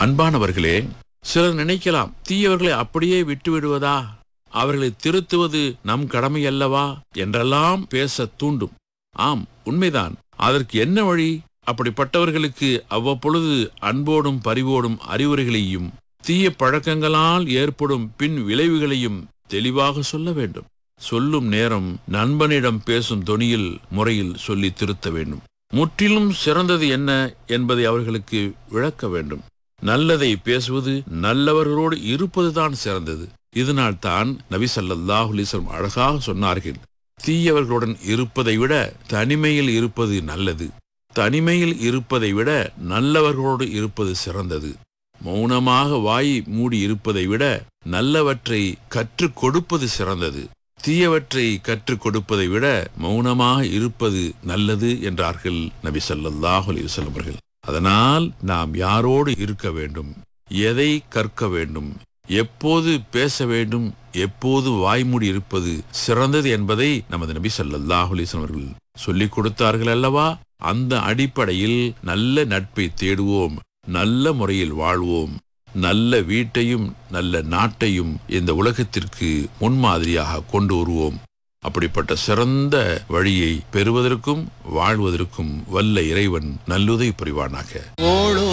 அன்பானவர்களே சிலர் நினைக்கலாம் தீயவர்களை அப்படியே விட்டு விடுவதா அவர்களை திருத்துவது நம் கடமை அல்லவா என்றெல்லாம் பேச தூண்டும் ஆம் உண்மைதான் அதற்கு என்ன வழி அப்படிப்பட்டவர்களுக்கு அவ்வப்பொழுது அன்போடும் பரிவோடும் அறிவுரைகளையும் தீய பழக்கங்களால் ஏற்படும் பின் விளைவுகளையும் தெளிவாக சொல்ல வேண்டும் சொல்லும் நேரம் நண்பனிடம் பேசும் தொனியில் முறையில் சொல்லி திருத்த வேண்டும் முற்றிலும் சிறந்தது என்ன என்பதை அவர்களுக்கு விளக்க வேண்டும் நல்லதை பேசுவது நல்லவர்களோடு இருப்பதுதான் சிறந்தது இதனால் தான் நபி ஸல்லல்லாஹு அலைஹி வஸல்லம் அழகாக சொன்னார்கள் தீயவர்களுடன் இருப்பதை விட தனிமையில் இருப்பது நல்லது தனிமையில் இருப்பதை விட நல்லவர்களோடு இருப்பது சிறந்தது மௌனமாக வாய் மூடி இருப்பதை விட நல்லவற்றை கற்றுக் கொடுப்பது சிறந்தது தீயவற்றை கற்றுக் கொடுப்பதை விட மௌனமாக இருப்பது நல்லது என்றார்கள் நபி ஸல்லல்லாஹு அலைஹி வஸல்லம் அவர்கள் அதனால் நாம் யாரோடு இருக்க வேண்டும் எதை கற்க வேண்டும் எப்போது பேச வேண்டும் எப்போது வாய்மூடி இருப்பது சிறந்தது என்பதை நமது நபி ஸல்லல்லாஹு அலைஹி வஸல்லம் அவர்கள் சொல்லிக் கொடுத்தார்கள் அல்லவா அந்த அடிப்படையில் நல்ல நட்பை தேடுவோம் நல்ல முறையில் வாழ்வோம் நல்ல வீட்டையும் நல்ல நாட்டையும் இந்த உலகத்திற்கு முன்மாதிரியாக கொண்டு வருவோம் அப்படிப்பட்ட சிறந்த வழியை பெறுவதற்கும் வாழ்வதற்கும் வல்ல இறைவன் நல்லுதை புரிவானாக ஓடு